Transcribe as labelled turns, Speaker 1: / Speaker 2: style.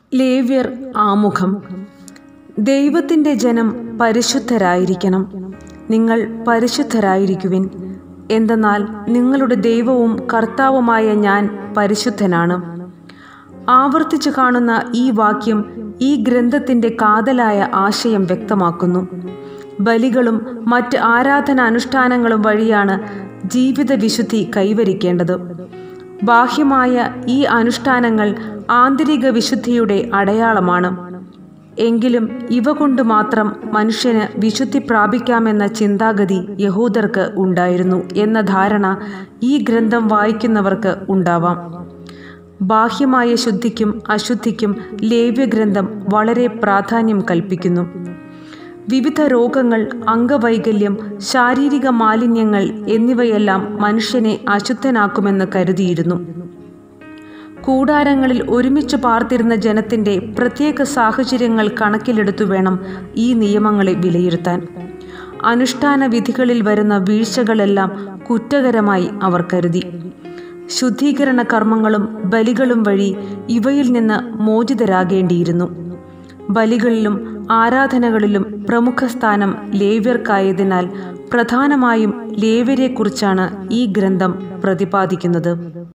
Speaker 1: ലേവ്യർ ആമുഖം ദൈവത്തിൻ്റെ ജനം പരിശുദ്ധരായിരിക്കണം നിങ്ങൾ പരിശുദ്ധരായിരിക്കുവിൻ എന്തെന്നാൽ നിങ്ങളുടെ ദൈവവും കർത്താവുമായ ഞാൻ പരിശുദ്ധനാണ് ആവർത്തിച്ചു കാണുന്ന ഈ വാക്യം ഈ ഗ്രന്ഥത്തിൻ്റെ കാതലായ ആശയം വ്യക്തമാക്കുന്നു ബലികളും മറ്റ് ആരാധന അനുഷ്ഠാനങ്ങളും വഴിയാണ് ജീവിത വിശുദ്ധി കൈവരിക്കേണ്ടത് ബാഹ്യമായ ഈ അനുഷ്ഠാനങ്ങൾ ആന്തരിക വിശുദ്ധിയുടെ അടയാളമാണ് എങ്കിലും ഇവ കൊണ്ട് മാത്രം മനുഷ്യന് വിശുദ്ധി പ്രാപിക്കാമെന്ന ചിന്താഗതി യഹൂദർക്ക് ഉണ്ടായിരുന്നു എന്ന ധാരണ ഈ ഗ്രന്ഥം വായിക്കുന്നവർക്ക് ഉണ്ടാവാം ബാഹ്യമായ ശുദ്ധിക്കും അശുദ്ധിക്കും ലേവ്യഗ്രന്ഥം വളരെ പ്രാധാന്യം കൽപ്പിക്കുന്നു വിവിധ രോഗങ്ങൾ അംഗവൈകല്യം ശാരീരിക മാലിന്യങ്ങൾ എന്നിവയെല്ലാം മനുഷ്യനെ അശുദ്ധനാക്കുമെന്ന് കരുതിയിരുന്നു കൂടാരങ്ങളിൽ ഒരുമിച്ച് പാർത്തിരുന്ന ജനത്തിന്റെ പ്രത്യേക സാഹചര്യങ്ങൾ കണക്കിലെടുത്തു വേണം ഈ നിയമങ്ങളെ വിലയിരുത്താൻ അനുഷ്ഠാന വിധികളിൽ വരുന്ന വീഴ്ചകളെല്ലാം കുറ്റകരമായി അവർ കരുതി ശുദ്ധീകരണ കർമ്മങ്ങളും ബലികളും വഴി ഇവയിൽ നിന്ന് മോചിതരാകേണ്ടിയിരുന്നു ബലികളിലും ആരാധനകളിലും പ്രമുഖ സ്ഥാനം ലേവ്യർക്കായതിനാൽ പ്രധാനമായും ലേവ്യരെക്കുറിച്ചാണ് ഈ ഗ്രന്ഥം പ്രതിപാദിക്കുന്നത്